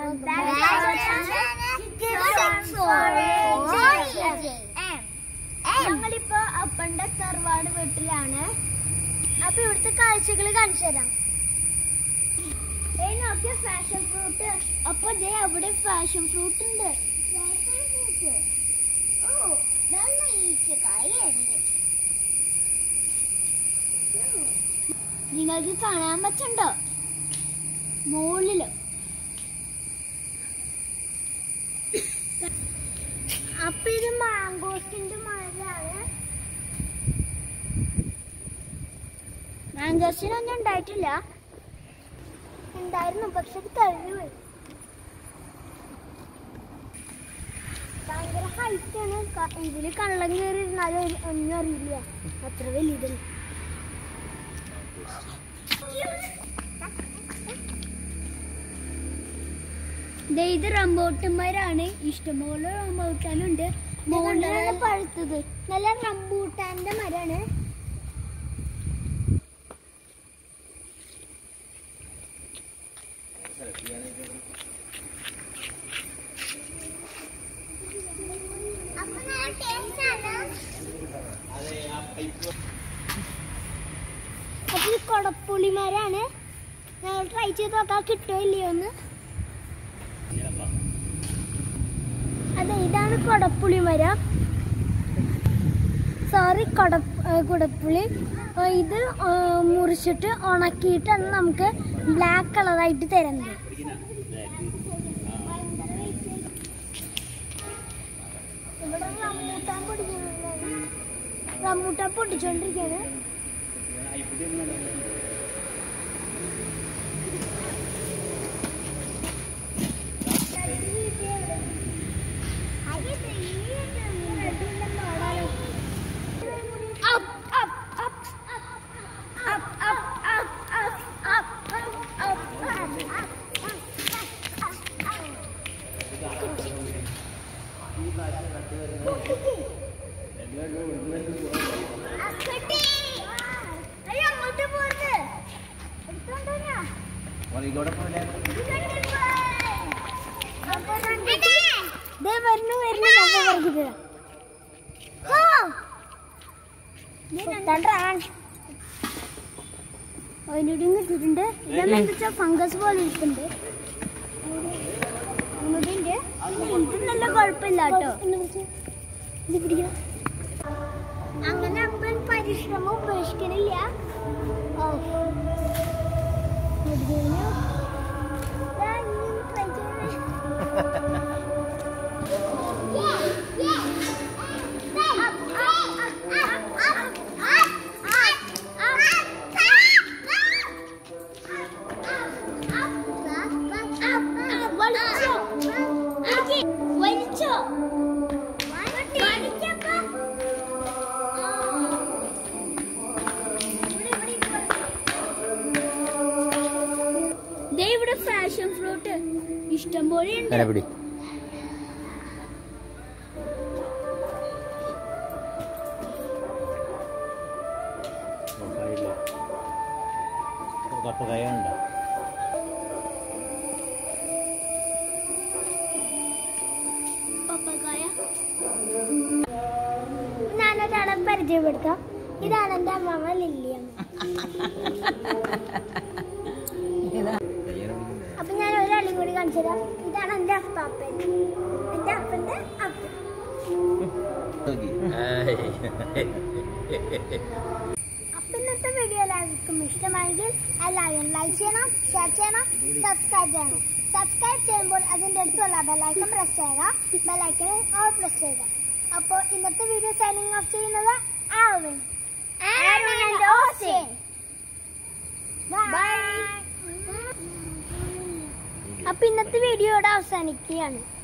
Welcome back to ഞങ്ങളിപ്പോ അപ്പന്റെ തറവാട് വീട്ടിലാണ് അപ്പൊ ഇവിടുത്തെ കാഴ്ചകൾ കാണിച്ചു തരാം ഏയ് നോക്കിയ ഫാഷൻ ഫ്രൂട്ട് അപ്പൊ ദേ അവിടെ ഫാഷൻ ഫ്രൂട്ട് ഉണ്ട് ഓ നല്ല ഈച്ചക്കായുണ്ട് നിങ്ങൾക്ക് കാണാൻ പറ്റുണ്ടോ മുകളില് അപ്പൊ ഇത് മാങ്കോസിന്റെ മരമാണ് മാങ്കോസിനൊന്നും ഉണ്ടായിട്ടില്ല ഉണ്ടായിരുന്നു പക്ഷെ അത് കഴിഞ്ഞു പോയി ഭയങ്കര ഹൈറ്റ് ആണ് ക- ഇതില് കള്ളം കയറി ഇരുന്നാലും ഒന്നും അറിയില്ല അത്ര വലുതല്ല ദേ ഇത് റംബൂട്ടന്മാരാണ് ഇഷ്ടംപോലെ റംബൂട്ടാനുണ്ട് മുകളിലാണ് പഴുത്തത് നല്ല റംബൂട്ടാന്റെ മരാണ് അപ്പൊ ഇത് കൊടപ്പുളിമരാണ് ഞങ്ങൾ ട്രൈ ചെയ്ത് നോക്കാൻ കിട്ടുമോ ഇല്ലയോ എന്ന് അതെ ഇതാണ് കൊടപ്പുളി മരം സോറി കൊട ഏ, കുടപ്പുളി ഏ, ഇത് ഏ, മുറിച്ചിട്ട് ഉണക്കിയിട്ടാണ് നമുക്ക് ബ്ലാക്ക് കളറായിട്ട് തരുന്നത് ഇവിടെ റംബൂട്ടാൻ പൊടിക്കുന്നുണ്ട് റംബൂട്ടാൻ പൊട്ടിച്ചോണ്ടിരിക്കാണ് Up, up, up, up, up, up, up, up, up, up, up, അങ്ങോട്ട് പോരുത് എടുത്തോണ്ടോ ദേ വരുന്നു വരുന്നു അപ്പൊ പറഞ്ഞത് അതിനോടും കിട്ടിയിട്ടുണ്ട് ഇതെന്താ വെച്ചാൽ ഫംഗസ് പോലെ ഇരിക്കുന്നുണ്ട് അങ്ങോട്ടുണ്ട് ഇത് നല്ല കുഴപ്പമില്ല കേട്ടോ ഇത് പിടിക്കണം അങ്ങനെ അപ്പൻ പരിശ്രമം ഉപേക്ഷിക്കണില്ല ഓ. ഇത് കഴിഞ്ഞു. ദാ ഇനിയും try ചെയ്യണേ. വലിച്ചോ ഇവിടെ ഫാഷൻ ഫ്രൂട്ട് ഇഷ്ടം പോലെ ഉണ്ട് അങ്ങനെ പിടി കപ്പ കയ്യാനുണ്ടോ പപ്പക്കായ ഞാനൊരാളെ പരിചയപ്പെടുത്താം ഇതാണ് എൻ്റെ അമ്മമ്മ ലില്ലിയമ്മ അപ്പൊ ഞാൻ ഒരാളും കൂടി കാണിച്ചു തരാം ഇതാണ് എൻ്റെ അപ്പാപ്പൻ എൻ്റെ അപ്പൻ്റെ അപ്പൻ അപ്പൊ ഇന്നത്തെ വീഡിയോ എല്ലാവർക്കും ഇഷ്ടമായെങ്കിൽ എല്ലാവരും ലൈക്ക് ചെയ്യണം ഷെയർ ചെയ്യണം സബ്സ്ക്രൈബ് ചെയ്യണം സബ്സ്ക്രൈബ് ചെയ്യുമ്പോൾ അതിന്റെ അടുത്തുള്ള ബെലൈക്കൺ പ്രസ് ചെയ്യുക ബെലൈക്കൺ ഓൾ പ്രസ് ചെയ്യുക അപ്പോൾ ഇന്നത്തെ വീഡിയോ സൈനിങ് ഓഫ് ചെയ്യുന്നത് ആവിൻ അപ്പൊ ഇന്നത്തെ വീഡിയോ ഇവിടെ അവസാനിക്കുകയാണ്